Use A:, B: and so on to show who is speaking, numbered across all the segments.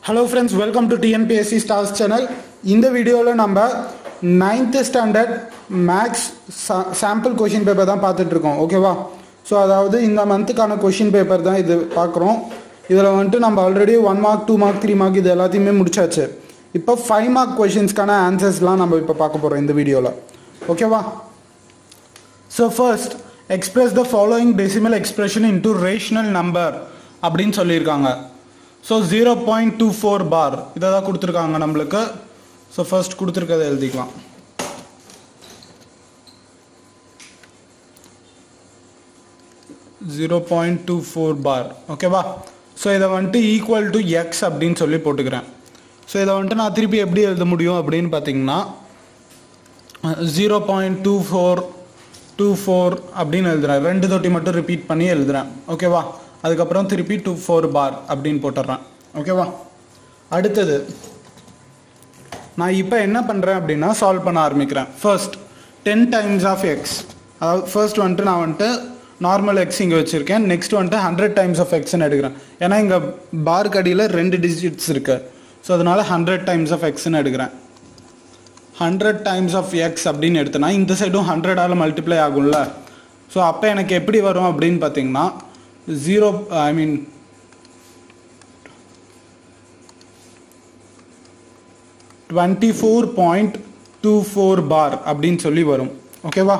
A: hello friends welcome to TNPSC stars channel இந்த வீடியோவில் நம்ம ninth standard maths sample question paper தான் பார்த்துட்டு இருக்கோம் ஓகேவா ஸோ அதாவது இந்த மந்த்துக்கான கொஷின் பேப்பர் தான் இது பார்க்குறோம் இதில் வந்துட்டு நம்ம already one mark two mark three mark இது எல்லாத்தையுமே முடிச்சாச்சு இப்போ ஃபைவ் மார்க் கொஷின்ஸ்க்கான ஆன்சர்ஸ்லாம் நம்ம இப்போ பார்க்க போகிறோம் இந்த வீடியோவில் ஓகேவா so first express the following decimal expression into rational number அப்படின்னு சொல்லியிருக்காங்க so zero point two four bar இதை தான் கொடுத்துருக்காங்க நம்மளுக்கு ஸோ ஃபர்ஸ்ட் கொடுத்துருக்கதை எழுதிக்கலாம் zero point two four bar ஓகேவா ஸோ இதை வந்துட்டு ஈக்குவல் டு எக்ஸ் அப்படின்னு சொல்லி போட்டுக்கிறேன் ஸோ இதை வந்துட்டு நான் திருப்பி எப்படி எழுத முடியும் அப்படின்னு பார்த்தீங்கன்னா zero point two four two four அப்படின்னு எழுதுறேன் ரெண்டு தொட்டி மட்டும் ரிப்பீட் பண்ணி எழுதுறேன் ஓகேவா அதுக்கப்புறம் திருப்பி டூ ஃபோர் பார் அப்படின்னு போட்டுடுறேன் ஓகேவா அடுத்தது நான் இப்போ என்ன பண்ணுறேன் அப்படின்னா சால்வ் பண்ண ஆரம்பிக்கிறேன் first ten times of x அதாவது ஃபர்ஸ்ட் வந்துட்டு நான் வந்துட்டு நார்மல் எக்ஸ் இங்கே வச்சுருக்கேன் நெக்ஸ்ட் வந்துட்டு ஹண்ட்ரட் டைம்ஸ் ஆஃப் எக்ஸ்னு எடுக்கிறேன் ஏன்னா இங்கே பார் கடியில் ரெண்டு டிஜிட்ஸ் இருக்கு ஸோ அதனால ஹண்ட்ரட் டைம்ஸ் ஆஃப் எக்ஸ்னு எடுக்கிறேன் ஹண்ட்ரட் டைம்ஸ் ஆஃப் எக்ஸ் அப்படின்னு எடுத்தனா இந்த சைடும் ஹண்ட்ரடால் மல்டிப்ளை ஆகும்ல ஸோ அப்போ எனக்கு எப்படி வரும் அப்படின்னு பார்த்தீங்கன்னா zero I mean twenty four point two four bar அப்படின்னு சொல்லி வரும் ஓகேவா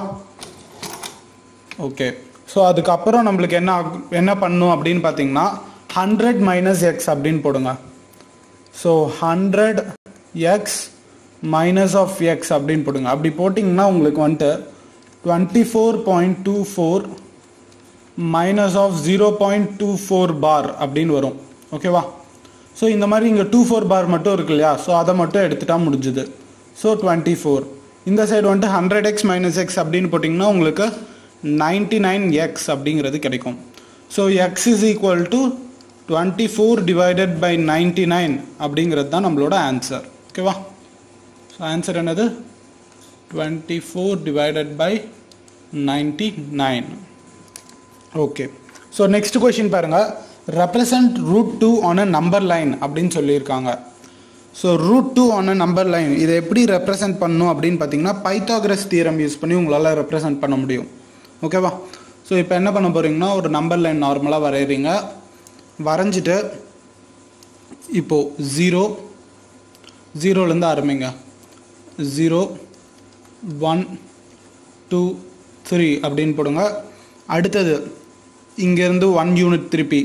A: ஓகே ஸோ அதுக்கப்புறம் நம்மளுக்கு என்ன ஆகும்- என்ன பண்ணும் அப்படின்னு பார்த்தீங்கன்னா ஹண்ட்ரட் மைனஸ் எக்ஸ் அப்படின்னு போடுங்க so hundred x minus of x அப்படின்னு போடுங்க அப்படி போட்டிங்கன்னா உங்களுக்கு வந்துட்டு twenty four point two four minus of zero point two four bar அப்படின்னு வரும் ஓகேவா ஸோ இந்த மாதிரி இங்கே டூ ஃபோர் பார் மட்டும் இருக்கு இல்லையா ஸோ அதை மட்டும் எடுத்துட்டா முடிஞ்சுது ஸோ டுவெண்ட்டி ஃபோர் இந்த சைடு வந்துட்டு ஹண்ட்ரட் எக்ஸ் மைனஸ் எக்ஸ் அப்படின்னு போட்டிங்கன்னா உங்களுக்கு நைன்டி நைன் எக்ஸ் அப்படிங்கிறது கிடைக்கும் so x is equal to twenty four divided by ninety nine அப்படிங்கிறது தான் நம்மளோட ஆன்சர் ஓகேவா ஸோ ஆன்சர் என்னது twenty four divided by ninety nine okay so next question பாருங்க represent root two on a number line அப்படின்னு சொல்லியிருக்காங்க so root two on a number line இதை எப்படி ரெப்ரசன்ட் பண்ணணும் அப்படின்னு பார்த்தீங்கன்னா பைத்தாகிரஸ் தியரம் யூஸ் பண்ணி உங்களால் ரெப்ரசன்ட் பண்ண முடியும் ஓகேவா ஸோ இப்போ என்ன பண்ண போகிறீங்கன்னா ஒரு நம்பர் லைன் நார்மலாக வரைகிறீங்க வரைஞ்சிட்டு இப்போது ஜீரோ ஜீரோலேருந்து ஆரம்பிங்க ஜீரோ ஒன் டூ த்ரீ அப்படின்னு போடுங்க அடுத்தது இங்கேருந்து ஒன் யூனிட் திருப்பி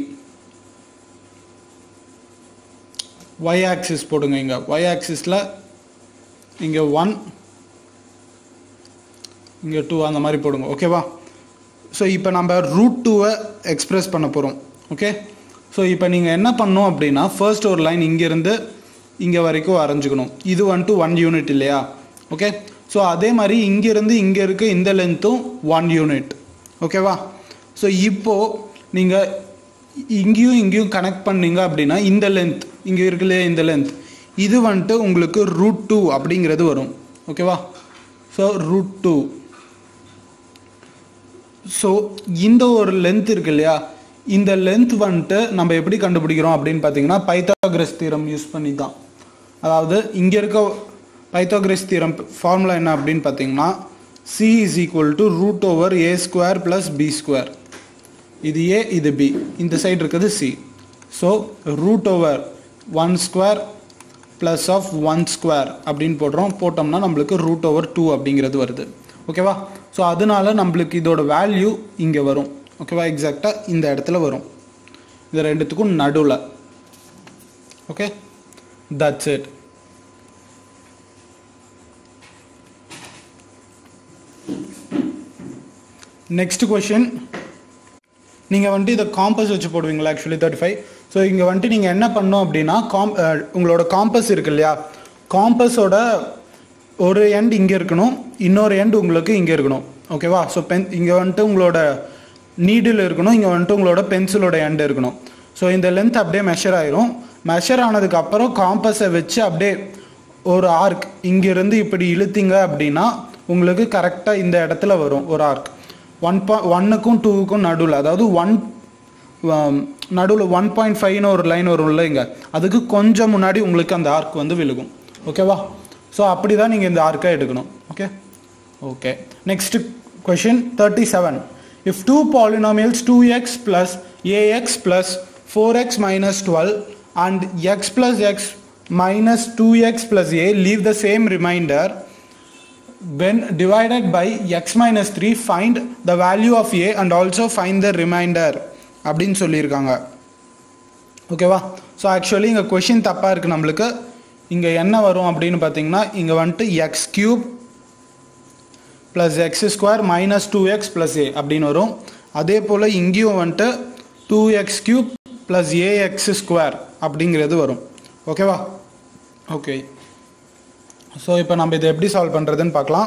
A: ஒய் ஆக்சிஸ் போடுங்க இங்கே ஒய் ஆக்சிஸில் இங்கே ஒன் இங்கே டூ அந்த மாதிரி போடுங்க ஓகேவா ஸோ இப்போ நம்ம ரூட் டூவை எக்ஸ்பிரஸ் பண்ண போகிறோம் ஓகே ஸோ இப்போ நீங்கள் என்ன பண்ணணும் அப்படின்னா ஃபர்ஸ்ட் ஒரு லைன் இங்கேருந்து இங்கே வரைக்கும் வரைஞ்சிக்கணும் இது வந்துட்டு ஒன் யூனிட் இல்லையா ஓகே ஸோ அதே மாதிரி இங்கேருந்து இங்கே இருக்க இந்த லென்த்தும் ஒன் யூனிட் ஓகேவா ஸோ இப்போது நீங்கள் இங்கேயும் இங்கேயும் கனெக்ட் பண்ணீங்க அப்படின்னா இந்த லென்த் இங்கே இருக்கு இல்லையா இந்த லென்த் இது வந்துட்டு உங்களுக்கு ரூட் டூ அப்படிங்கிறது வரும் ஓகேவா ஸோ ரூட் டூ ஸோ இந்த ஒரு லென்த் இருக்கு இல்லையா இந்த லென்த் வந்துட்டு நம்ம எப்படி கண்டுபிடிக்கிறோம் அப்படின்னு பார்த்தீங்கன்னா பைத்தாகிரஸ் தீரம் யூஸ் பண்ணி தான் அதாவது இங்கே இருக்க பைத்தாகிரஸ் தீரம் ஃபார்முலா என்ன அப்படின்னு பார்த்தீங்கன்னா c is equal to root over a square plus b square இது ஏ இது பி இந்த சைடு இருக்கிறது c so root over one square plus of one square அப்படின்னு போடுறோம் போட்டோம்னா நம்மளுக்கு ரூட் ஓவர் டூ அப்படிங்கிறது வருது ஓகேவா ஸோ அதனால நம்மளுக்கு இதோட வேல்யூ இங்கே வரும் ஓகேவா எக்ஸாக்டாக இந்த இடத்துல வரும் இது ரெண்டுத்துக்கும் நடுவில் okay that's it next question நீங்கள் வந்துட்டு இதை காம்பஸ் வச்சு போடுவீங்களா ஆக்சுவலி தேர்ட்டி ஃபைவ் ஸோ இங்கே வந்துட்டு நீங்கள் என்ன பண்ணணும் அப்படின்னா காம் அஹ், உங்களோட காம்பஸ் இருக்கு இல்லையா காம்பஸோட ஒரு எண்ட் இங்கே இருக்கணும் இன்னொரு எண்ட் உங்களுக்கு இங்கே இருக்கணும் ஓகேவா ஸோ பென் இங்கே வந்துட்டு உங்களோட நீடில் இருக்கணும் இங்கே வந்துட்டு உங்களோட பென்சிலோட எண்ட் இருக்கணும் ஸோ இந்த லென்த் அப்படியே மெஷர் ஆயிரும் மெஷர் ஆனதுக்கப்புறம் காம்பஸை வச்சு அப்படியே ஒரு ஆர்க் இங்கேருந்து இப்படி இழுத்தீங்க அப்படின்னா உங்களுக்கு கரெக்டாக இந்த இடத்துல வரும் ஒரு ஆர்க் ஒன் பா ஒன்னுக்கும் டூவுக்கும் நடுவில் அதாவது ஒன் நடுவில் ஒன் பாயிண்ட் ஃபைவ்னு ஒரு லைன் வரும்ல இங்கே அதுக்கு கொஞ்சம் முன்னாடி உங்களுக்கு அந்த ஆர்க் வந்து விழுகும் ஓகேவா ஸோ அப்படி தான் நீங்கள் இந்த ஆர்க்கை எடுக்கணும் okay okay next question thirty seven if two polynomials two x plus a x plus four x minus twelve and x plus x minus 2x plus a leave the same remainder when divided by x minus 3 find the value of a and also find the remainder அப்படின்னு சொல்லியிருக்காங்க ஓகேவா so actually இங்கே question தப்பாக இருக்குது நம்மளுக்கு இங்கே என்ன வரும் அப்படின்னு பார்த்தீங்கன்னா இங்கே வந்துட்டு x cube plus x square minus two x plus a அப்படின்னு வரும் அதே போல் இங்கேயும் வந்துட்டு two x cube plus a x square அப்படிங்கிறது வரும் ஓகேவா ஓகே ஸோ இப்போ நம்ம இதை எப்படி சால்வ் பண்ணுறதுன்னு பார்க்கலாம்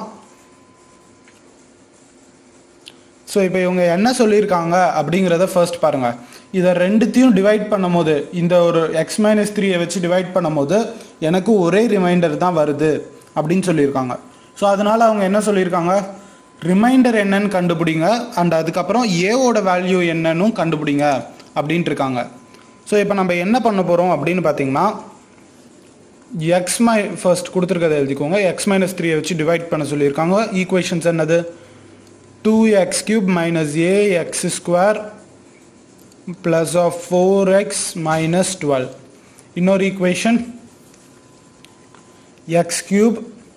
A: ஸோ இப்போ இவங்க என்ன சொல்லியிருக்காங்க அப்படிங்கிறத ஃபர்ஸ்ட் பாருங்கள் இதை ரெண்டுத்தையும் டிவைட் பண்ணும் போது இந்த ஒரு எக்ஸ் மைனஸ் த்ரீயை வச்சு டிவைட் பண்ணும் போது எனக்கு ஒரே ரிமைண்டர் தான் வருது அப்படின்னு சொல்லியிருக்காங்க ஸோ அதனால் அவங்க என்ன சொல்லியிருக்காங்க ரிமைண்டர் என்னன்னு கண்டுபிடிங்க அண்ட் அதுக்கப்புறம் ஏவோட வேல்யூ என்னன்னு கண்டுபிடிங்க அப்படின்ட்டு இருக்காங்க ஸோ இப்போ நம்ம என்ன பண்ண போகிறோம் அப்படின்னு பார்த்தீங்கன்னா எக்ஸ் மை ஃபர்ஸ்ட் கொடுத்துருக்கதை எழுதிக்கோங்க எக்ஸ் மைனஸ் த்ரீயை வச்சு டிவைட் பண்ண சொல்லியிருக்காங்க ஈக்குவேஷன்ஸ் என்னது two x cube minus a x square plus of four x minus twelve இன்னொரு equation x cube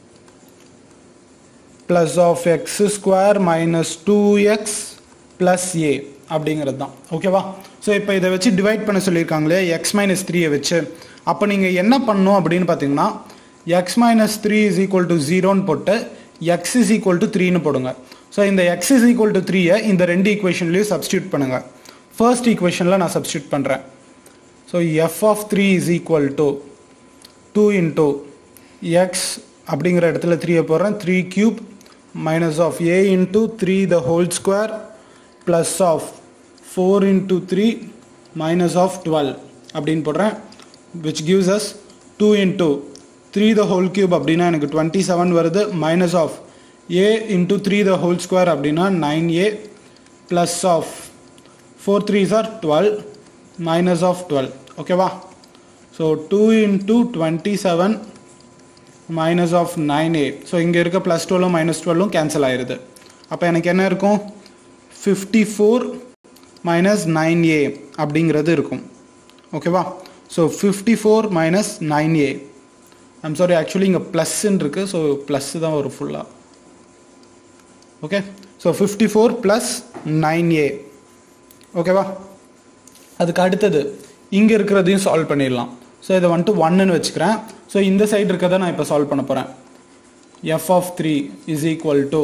A: plus of x square minus two x plus a அப்படிங்கிறது தான் ஓகேவா ஸோ இப்போ இதை வச்சு டிவைட் பண்ண சொல்லியிருக்காங்களே எக்ஸ் மைனஸ் த்ரீயை வச்சு அப்போ நீங்கள் என்ன பண்ணணும் அப்படின்னு பார்த்தீங்கன்னா x minus three is equal to ஜீரோன்னு போட்டு எக்ஸ் இஸ் ஈக்குவல் டு த்ரீன்னு போடுங்க ஸோ இந்த எக்ஸ் இஸ் ஈக்குவல் டு த்ரீயை இந்த ரெண்டு ஈக்குவேஷன்லேயும் சப்ஸ்டியூட் பண்ணுங்கள் ஃபர்ஸ்ட் ஈக்குவேஷனில் நான் சப்ஸ்டியூட் பண்ணுறேன் so f of three is equal to two into x அப்படிங்கிற இடத்துல த்ரீயை போடுறேன் three cube minus of a into three the whole square plus of four into three minus of twelve அப்படின்னு போடுறேன் which gives us two into three the whole cube அப்படின்னா எனக்கு twenty seven வருது minus of a into three the whole square அப்படின்னா nine a plus of four three are twelve minus of twelve ஓகேவா so two into twenty seven minus of nine a so இங்கே இருக்க plus டுவெல்லும் minus டுவெல்லும் cancel ஆயிடுது அப்போ எனக்கு என்ன இருக்கும் fifty four minus nine a அப்படிங்கிறது இருக்கும் ஓகேவா so fifty four minus nine a I'm sorry actually இங்கே ப்ளஸ்ன்னு இருக்குது ஸோ ப்ளஸ் தான் வரும் ஃபுல்லாக okay so fifty four plus nine a ஓகேவா அதுக்கு அடுத்தது இங்கே இருக்கிறதையும் சால்வ் பண்ணிடலாம் ஸோ இதை வந்துட்டு ஒன்னுன்னு வச்சுக்கிறேன் ஸோ இந்த சைடு இருக்கிறத நான் இப்போ சால்வ் பண்ண போகிறேன் f of three is equal to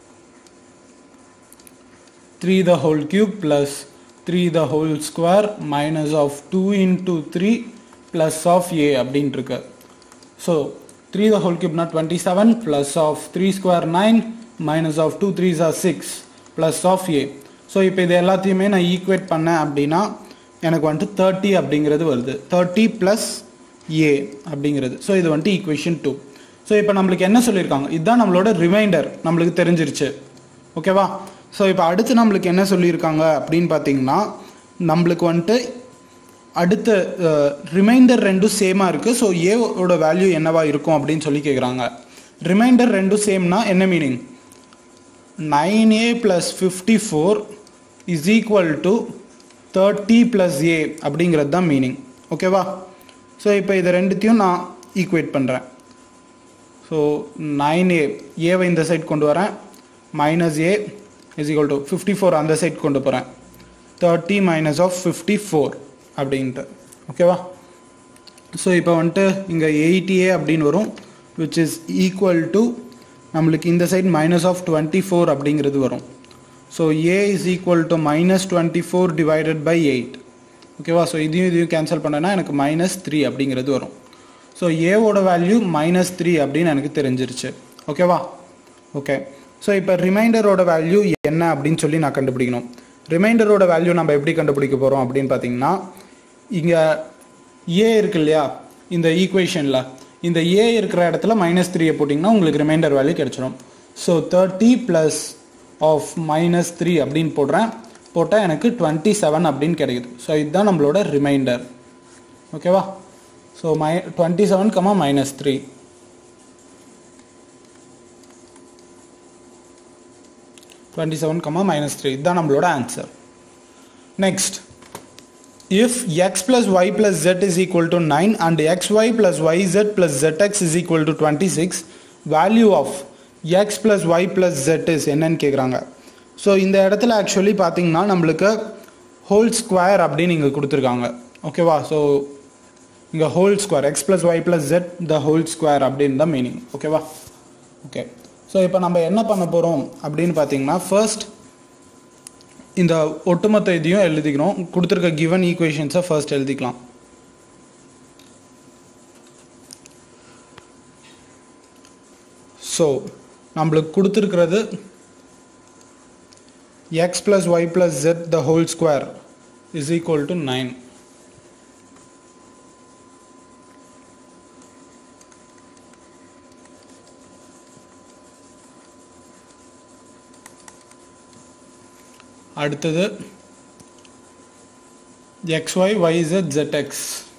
A: three the whole cube plus three the whole square minus of two into three plus of a அப்படின்ட்டு இருக்கு ஸோ த்ரீ த ஹோல் கியூப்னா twenty seven plus of three square nine minus of two three are six plus of a so இப்போ இது எல்லாத்தையுமே நான் equate பண்ணேன் அப்படின்னா எனக்கு வந்துட்டு தேர்ட்டி அப்படிங்கிறது வருது தேர்ட்டி ப்ளஸ் ஏ அப்படிங்கிறது ஸோ இது வந்துட்டு ஈக்குவேஷன் டூ ஸோ இப்போ நம்மளுக்கு என்ன சொல்லியிருக்காங்க இதுதான் நம்மளோட ரிமைண்டர் நம்மளுக்கு தெரிஞ்சிருச்சு ஓகேவா ஸோ இப்போ அடுத்து நம்மளுக்கு என்ன சொல்லியிருக்காங்க அப்படின்னு பார்த்தீங்கன்னா நம்மளுக்கு வந்துட்டு அடுத்த ரிமைண்டர் ரெண்டும் சேமாக இருக்குது ஸோ ஏவோட வேல்யூ என்னவா இருக்கும் அப்படின்னு சொல்லி கேட்குறாங்க ரிமைண்டர் ரெண்டும் சேம்னா என்ன meaning nine a plus fifty four is equal to thirty plus a அப்படிங்கிறது தான் மீனிங் ஓகேவா ஸோ இப்போ இதை ரெண்டுத்தையும் நான் ஈக்குவேட் பண்ணுறேன் ஸோ நைன் ஏ ஏவை இந்த சைட் கொண்டு வரேன் minus a is equal to fifty four அந்த சைட் கொண்டு போகிறேன் thirty minus of fifty four அப்படின்ட்டு ஓகேவா ஸோ இப்போ வந்துட்டு இங்கே எயிட்டி ஏ அப்படின்னு வரும் விச் இஸ் ஈக்குவல் டு நம்மளுக்கு இந்த side minus of twenty four அப்படிங்கிறது வரும் so a is equal to minus twenty four divided by eight ஓகேவா ஸோ இதையும் இதையும் கேன்சல் பண்ணேன்னா எனக்கு மைனஸ் த்ரீ அப்படிங்கிறது வரும் ஸோ ஏவோட வேல்யூ மைனஸ் த்ரீ அப்படின்னு எனக்கு தெரிஞ்சிருச்சு ஓகேவா ஓகே ஸோ இப்போ ரிமைண்டரோட வேல்யூ என்ன அப்படின்னு சொல்லி நான் கண்டுபிடிக்கணும் ரிமைண்டரோட வேல்யூ நம்ம எப்படி கண்டுபிடிக்க போகிறோம் அப்படின்னு பார்த்தீங்கன்னா இங்கே ஏ இருக்கு இல்லையா இந்த ஈக்குவேஷனில் இந்த ஏ இருக்கிற இடத்துல மைனஸ் த்ரீயை போட்டிங்கன்னா உங்களுக்கு ரிமைண்டர் வேல்யூ கிடச்சிரும் so thirty plus of minus three அப்படின்னு போடுறேன் போட்டால் எனக்கு டுவெண்ட்டி செவன் அப்படின்னு கிடைக்குது ஸோ இதுதான் நம்மளோட ரிமைண்டர் ஓகேவா so my twenty seven comma minus three twenty seven comma minus three இதுதான் நம்மளோட answer next if x plus y plus z is equal to 9 and xy plus yz plus zx is equal to 26 value of x plus y plus z is என்னன்னு கேட்குறாங்க so இந்த இடத்துல actually பார்த்தீங்கன்னா நம்மளுக்கு whole square அப்படின்னு இங்கே கொடுத்துருக்காங்க ஓகேவா ஸோ இங்கே whole square x plus y plus z the whole square அப்படின்னு தான் மீனிங் ஓகேவா ஓகே ஸோ இப்போ நம்ம என்ன பண்ண போகிறோம் அப்படின்னு பார்த்தீங்கன்னா ஃபர்ஸ்ட் இந்த ஒட்டுமொத்த இதையும் எழுதிக்கிறோம் கொடுத்துருக்க கிவன் ஈக்குவேஷன்ஸை ஃபர்ஸ்ட் எழுதிக்கலாம் ஸோ நம்மளுக்கு கொடுத்துருக்கிறது x plus y plus z the whole square is equal to nine அடுத்தது xy yz zx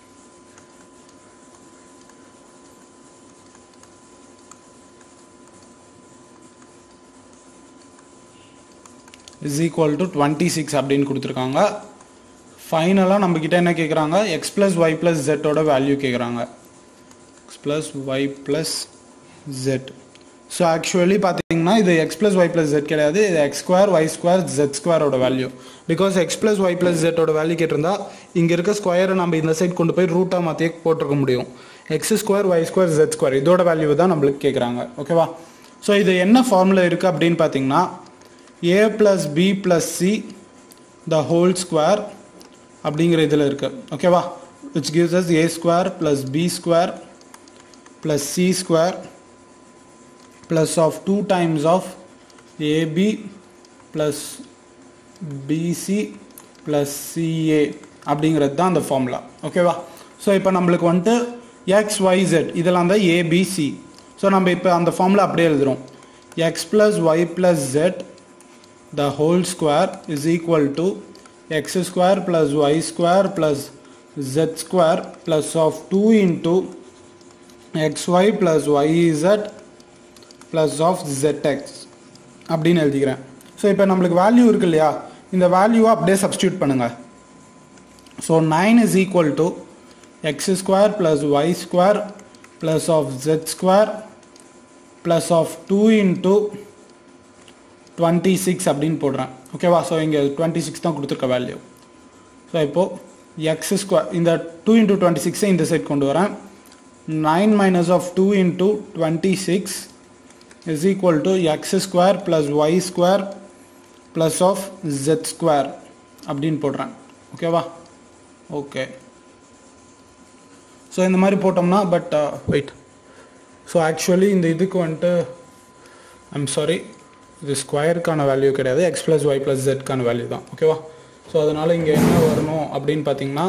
A: is equal to twenty six அப்படின்னு கொடுத்துருக்காங்க ஃபைனலாக நம்மக்கிட்ட என்ன கேட்குறாங்க எக்ஸ் ப்ளஸ் ஒய் ப்ளஸ் ஜெட்டோட வேல்யூ கேட்குறாங்க x plus y plus z so actually பார்த்தீங்கன்னா இது x plus y plus z கிடையாது இது x square y square z ஸ்கொயரோட value because X plus y plus ஜெட்டோட வேல்யூ கேட்டிருந்தா இங்கே இருக்க ஸ்கொயரை நம்ம இந்த சைட் கொண்டு போய் ரூட்டாக மாற்றியே போட்டிருக்க முடியும் x square y square z square இதோட வேல்யூ தான் நம்மளுக்கு கேட்குறாங்க ஓகேவா ஸோ இது என்ன ஃபார்முலா இருக்குது அப்படின்னு பார்த்தீங்கன்னா a plus b plus c the whole square அப்படிங்கிற இதில் இருக்குது ஓகேவா which gives us a square plus b square plus c square plus of 2 times of AB plus BC plus CA அப்படிங்கிறது தான் அந்த ஃபார்முலா ஓகேவா ஸோ இப்போ நம்மளுக்கு வந்துட்டு எக்ஸ் ஒய் ஜெட் இதெல்லாம் தான் ஏபிசி ஸோ நம்ம இப்போ அந்த ஃபார்முலா அப்படியே எழுதுகிறோம் x plus y plus z the whole square is equal to x square plus y square plus z square plus of two into x y plus y z plus of ZX அப்படின்னு எழுதிக்கிறேன் so இப்போ நம்மளுக்கு value இருக்கு இல்லையா இந்த வேல்யூவை அப்படியே substitute பண்ணுங்கள் so nine is equal to x square plus y square plus of z square plus of two into twenty six அப்படின்னு போடுறேன் ஓகேவா ஸோ இங்கே டுவெண்ட்டி சிக்ஸ் தான் கொடுத்துருக்க வேல்யூ ஸோ இப்போது எக்ஸ் ஸ்கொயர் இந்த டூ இன்ட்டு டுவெண்ட்டி சிக்ஸை இந்த சைட் கொண்டு வரேன் nine minus of two into twenty six is equal to x square plus y square plus of z square அப்படின்னு போடுறேன் ஓகேவா ஓகே ஸோ இந்த மாதிரி போட்டோம்னா பட் வெயிட் ஸோ ஆக்சுவலி இந்த இதுக்கு வந்துட்டு ஐம் சாரி இது ஸ்கொயருக்கான வேல்யூ கிடையாது எக்ஸ் ப்ளஸ் ஒய் ப்ளஸ் ஜெட்கான வேல்யூ தான் ஓகேவா ஸோ அதனால் இங்கே என்ன வரணும் அப்படின்னு பார்த்தீங்கன்னா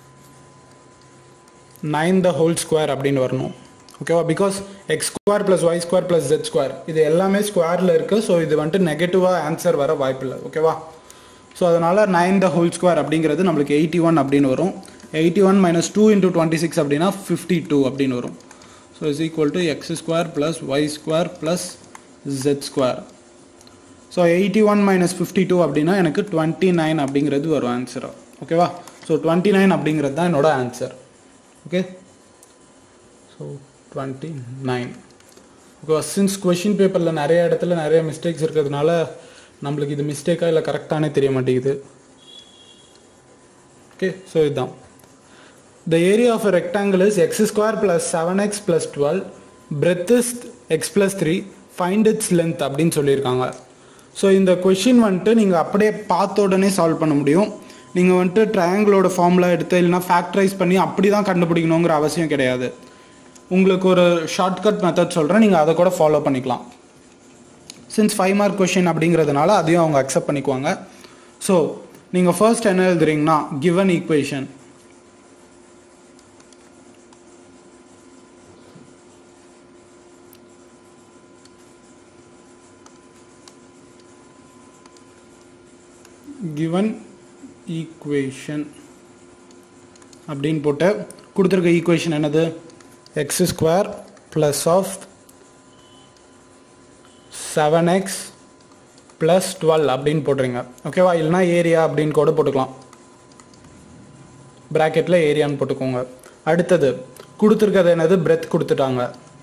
A: நைன் த ஹோல் ஸ்கொயர் அப்படின்னு வரணும் ஓகேவா because x square plus y square plus z square இது எல்லாமே ஸ்கொயரில் இருக்குது ஸோ இது வந்துட்டு நெகட்டிவாக ஆன்சர் வர வாய்ப்பில்லை ஓகேவா ஸோ அதனால் நைன் த ஹோல் ஸ்கொயர் அப்படிங்கிறது நம்மளுக்கு எயிட்டி ஒன் அப்படின்னு வரும் eighty one minus two into twenty six அப்படின்னா ஃபிஃப்டி டூ அப்படின்னு வரும் so is equal to x square plus y square plus z square so eighty one minus fifty two அப்படின்னா எனக்கு twenty nine அப்படிங்கிறது வரும் ஆன்சராக ஓகேவா ஸோ டுவெண்ட்டி நைன் அப்படிங்கிறது தான் என்னோட answer okay so twenty nine okay since question பேப்பரில் நிறைய இடத்துல நிறைய மிஸ்டேக்ஸ் இருக்கிறதுனால நம்மளுக்கு இது மிஸ்டேக்காக இல்லை கரெக்டானே தெரிய மாட்டேங்குது ஓகே ஸோ இதுதான் the area of a rectangle is x square plus 7x plus 12 breadth is x plus 3 find its length அப்படின்னு சொல்லியிருக்காங்க ஸோ இந்த கொஷின் வந்துட்டு நீங்கள் அப்படியே பார்த்த உடனே சால்வ் பண்ண முடியும் நீங்கள் வந்துட்டு ட்ரையாங்கிளோட ஃபார்முலா எடுத்து இல்லைனா ஃபேக்டரைஸ் பண்ணி அப்படி தான் கண்டுபிடிக்கணுங்கிற அவசியம் கிடையாது உங்களுக்கு ஒரு ஷார்ட்கட் மெத்தட் சொல்கிறேன் நீங்கள் அதை கூட ஃபாலோ பண்ணிக்கலாம் சின்ஸ் ஃபைவ் மார்க் கொஷின் அப்படிங்கிறதுனால அதையும் அவங்க அக்செப்ட் பண்ணிக்குவாங்க ஸோ நீங்கள் ஃபர்ஸ்ட் என்ன எழுதுறீங்கன்னா கிவன் ஈக்குவேஷன் given equation அப்படின்னு போட்டு கொடுத்துருக்க ஈக்குவேஷன் என்னது x square plus of seven x plus twelve அப்படின்னு போட்டுருங்க ஓகேவா இல்லைனா ஏரியா அப்படின்னு கூட போட்டுக்கலாம் ப்ராக்கெட்டில் ஏரியான்னு போட்டுக்கோங்க அடுத்தது கொடுத்துருக்கிறது என்னது பிரெத் கொடுத்துட்டாங்க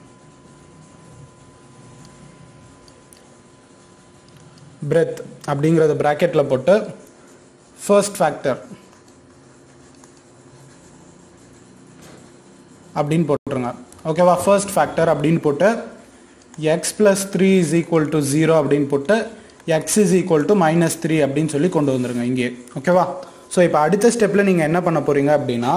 A: பிரெத் அப்படிங்கிறத ப்ராக்கெட்டில் போட்டு ஃபர்ஸ்ட் ஃபேக்டர் அப்படின்னு போட்டுருங்க ஓகேவா ஃபர்ஸ்ட் ஃபேக்டர் அப்படின்னு போட்டு x plus three is equal to zero அப்படின்னு போட்டு x is equal to minus three அப்படின்னு சொல்லி கொண்டு வந்துருங்க இங்கே ஓகேவா ஸோ இப்போ அடுத்த ஸ்டெப்பில் நீங்கள் என்ன பண்ண போகிறீங்க அப்படின்னா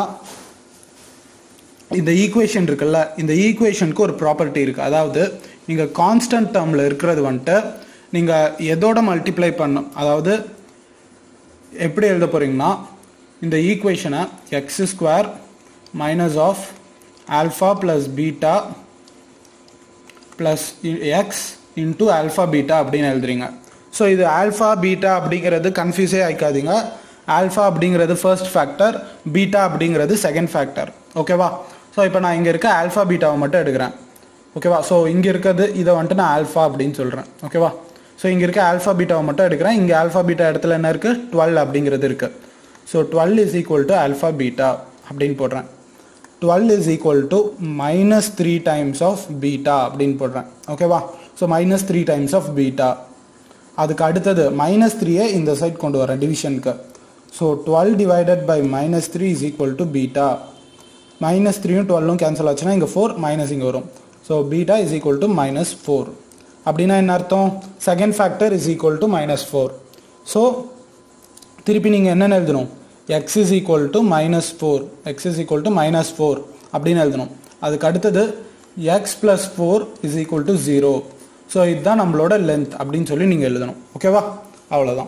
A: இந்த ஈக்குவேஷன் இருக்குல்ல இந்த ஈக்குவேஷனுக்கு ஒரு ப்ராப்பர்ட்டி இருக்குது அதாவது நீங்கள் கான்ஸ்டன்ட் டேர்மில் இருக்கிறது வந்துட்டு நீங்கள் எதோட மல்டிப்ளை பண்ணும் அதாவது எப்படி எழுத போகிறீங்கன்னா இந்த ஈக்குவேஷனை x square minus of alpha plus beta plus x into alpha beta அப்படின்னு எழுதுறீங்க ஸோ இது ஆல்ஃபா பீட்டா அப்படிங்கிறது கன்ஃபியூஸே ஆயிக்காதீங்க ஆல்ஃபா அப்படிங்கிறது ஃபர்ஸ்ட் ஃபேக்டர் பீட்டா அப்படிங்கிறது செகண்ட் ஃபேக்டர் ஓகேவா ஸோ இப்போ நான் இங்கே இருக்க ஆல்ஃபா பீட்டாவை மட்டும் எடுக்கிறேன் ஓகேவா ஸோ இங்கே இருக்கிறது இதை வந்துட்டு நான் ஆல்ஃபா அப்படின்னு சொல்கிறேன் ஓகேவா ஸோ இங்கே இருக்க ஆல்ஃபா பீட்டாவை மட்டும் எடுக்கிறேன் இங்கே ஆல்ஃபா பீட்டா இடத்துல என்ன இருக்குது டுவெல் அப்படிங்கிறது இருக்குது so twelve is equal to alpha beta அப்படின்னு போடுறேன் twelve is equal to minus three times of beta அப்படின்னு போடுறேன் ஓகேவா so minus three times of beta அதுக்கு அடுத்தது மைனஸ் த்ரீயை இந்த சைட் கொண்டு வரேன் டிவிஷனுக்கு so twelve divided by minus three is equal to beta minus த்ரீயும் டுவெல்லும் கேன்சல் ஆச்சுன்னா இங்கே ஃபோர் மைனஸ் இங்கே வரும் so beta is equal to minus four அப்படின்னா என்ன அர்த்தம் second factor is equal to minus four so திருப்பி நீங்கள் என்னென்ன எழுதணும் x is equal to minus four x is equal to minus four அப்படின்னு எழுதணும் அதுக்கு அடுத்தது x plus four is equal to zero so இதுதான் நம்மளோட லென்த் அப்படின்னு சொல்லி நீங்கள் எழுதணும் ஓகேவா அவ்வளோதான்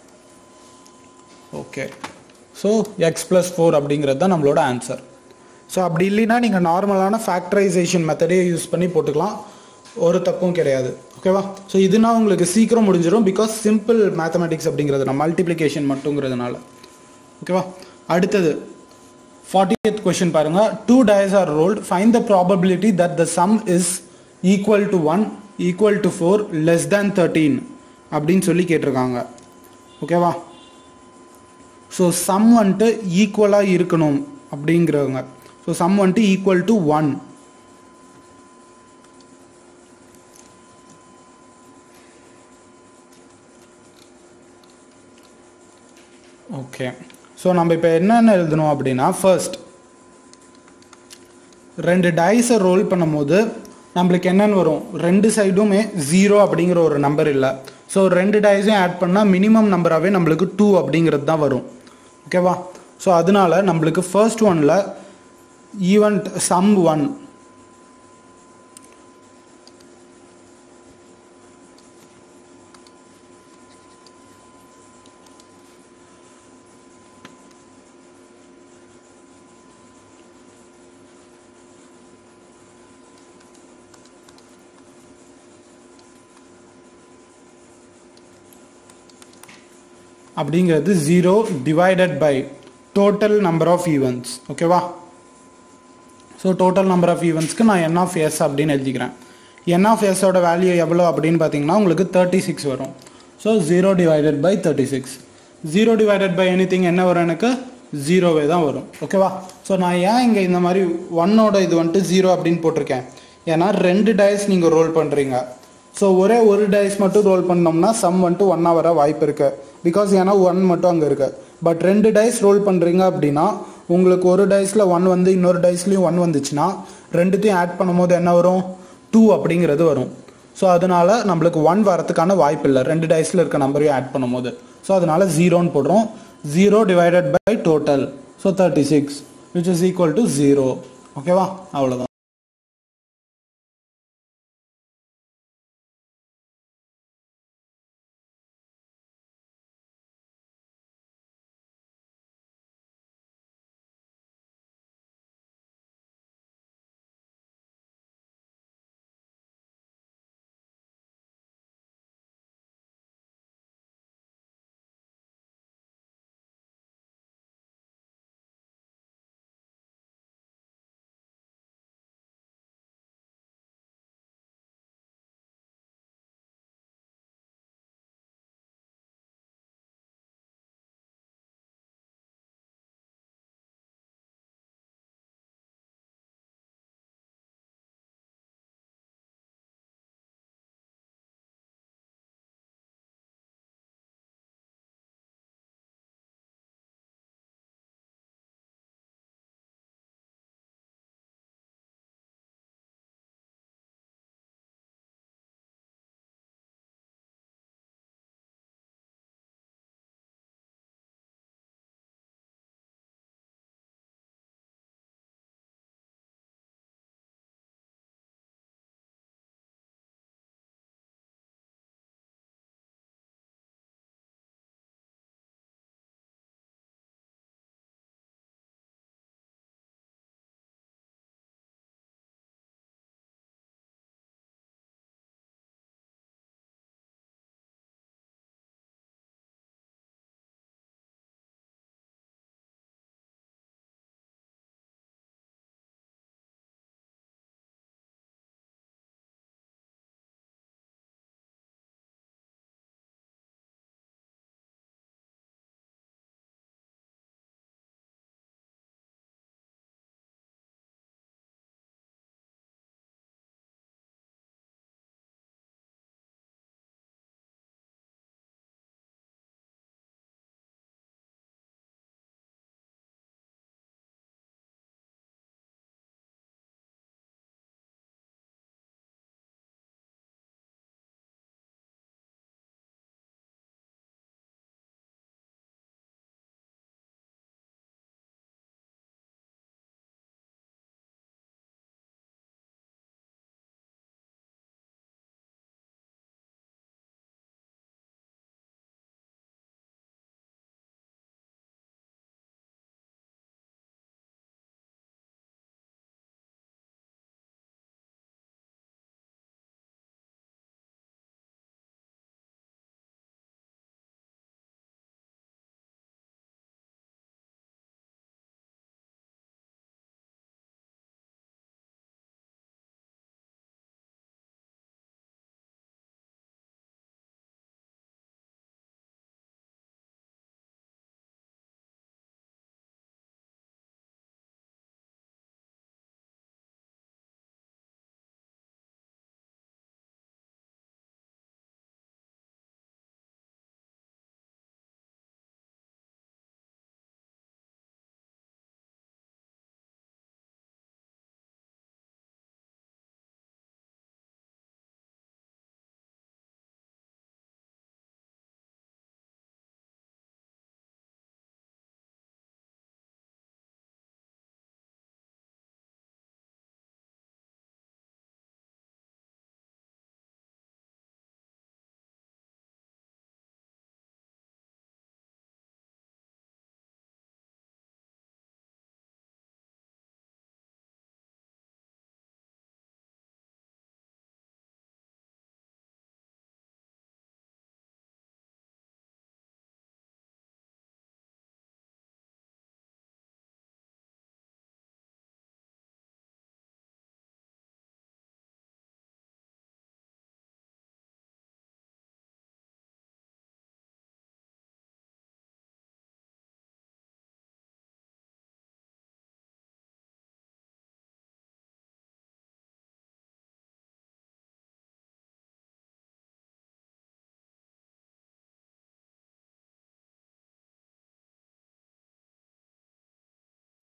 A: okay so x plus four அப்படிங்கிறது தான் நம்மளோட ஆன்சர் ஸோ அப்படி இல்லைன்னா நீங்கள் நார்மலான ஃபேக்டரைசேஷன் மெத்தடே யூஸ் பண்ணி போட்டுக்கலாம் ஒரு தப்பும் கிடையாது ஓகேவா ஸோ இதுனா உங்களுக்கு சீக்கிரம் முடிஞ்சிடும் பிகாஸ் சிம்பிள் மேத்தமெட்டிக்ஸ் அப்படிங்கிறது நான் மல்டிப்ளிகேஷன் மட்டுங்கிறதுனால ஓகேவா அடுத்தது ஃபார்ட்டியத் கொஷின் பாருங்க two dice are rolled find the probability that the sum is equal to one equal to four less than thirteen அப்படின்னு சொல்லி கேட்டிருக்காங்க ஓகேவா ஸோ சம் வந்துட்டு ஈக்குவலாக இருக்கணும் அப்படிங்கிறவங்க ஸோ சம் வந்துட்டு equal to one okay so நம்ம இப்போ என்னென்ன எழுதணும் அப்படின்னா ஃபர்ஸ்ட் ரெண்டு டைஸை ரோல் பண்ணும்போது நம்மளுக்கு என்னென்னு வரும் ரெண்டு சைடுமே ஜீரோ அப்படிங்கிற ஒரு நம்பர் இல்லை ஸோ ரெண்டு டைஸையும் ஆட் பண்ணால் மினிமம் நம்பராகவே நம்மளுக்கு டூ அப்படிங்கிறது தான் வரும் ஓகேவா ஸோ அதனால நம்மளுக்கு ஃபர்ஸ்ட் ஒனில் ஈவெண்ட் சம் ஒன் அப்படிங்கிறது zero divided by total number of events ஓகேவா ஸோ டோட்டல் நம்பர் ஆஃப் ஈவெண்ட்ஸ்க்கு நான் என் ஆஃப் எஸ் அப்படின்னு எழுதிக்கிறேன் என் ஆஃப் எஸோட வேல்யூ எவ்வளோ அப்படின்னு பார்த்தீங்கன்னா உங்களுக்கு தேர்ட்டி சிக்ஸ் வரும் so zero divided by thirty six zero divided by any என்ன வரும் எனக்கு ஜீரோவே தான் வரும் ஓகேவா ஸோ நான் ஏன் இங்கே இந்த மாதிரி ஒன்னோட இது வந்துட்டு ஜீரோ அப்படின்னு போட்டிருக்கேன் ஏன்னா ரெண்டு டயஸ் நீங்கள் ரோல் பண்ணுறீங்க ஸோ ஒரே ஒரு டைஸ் மட்டும் ரோல் பண்ணோம்னா சம் வந்துட்டு ஒன்னாக வர வாய்ப்பு இருக்கு பிகாஸ் ஏன்னா ஒன் மட்டும் அங்கே இருக்கு பட் ரெண்டு டைஸ் ரோல் பண்ணுறீங்க அப்படின்னா உங்களுக்கு ஒரு டைஸில் ஒன் வந்து இன்னொரு டைஸ்லையும் ஒன் வந்துச்சுன்னா ரெண்டுத்தையும் ஆட் பண்ணும்போது என்ன வரும் டூ அப்படிங்கிறது வரும் ஸோ அதனால நம்மளுக்கு ஒன் வரதுக்கான வாய்ப்பு இல்லை ரெண்டு டைஸில் இருக்க நம்பரையும் ஆட் பண்ணும்போது ஸோ அதனால ஜீரோன்னு போடுறோம் zero divided by total so thirty six which is equal to zero ஓகேவா அவ்வளோதான்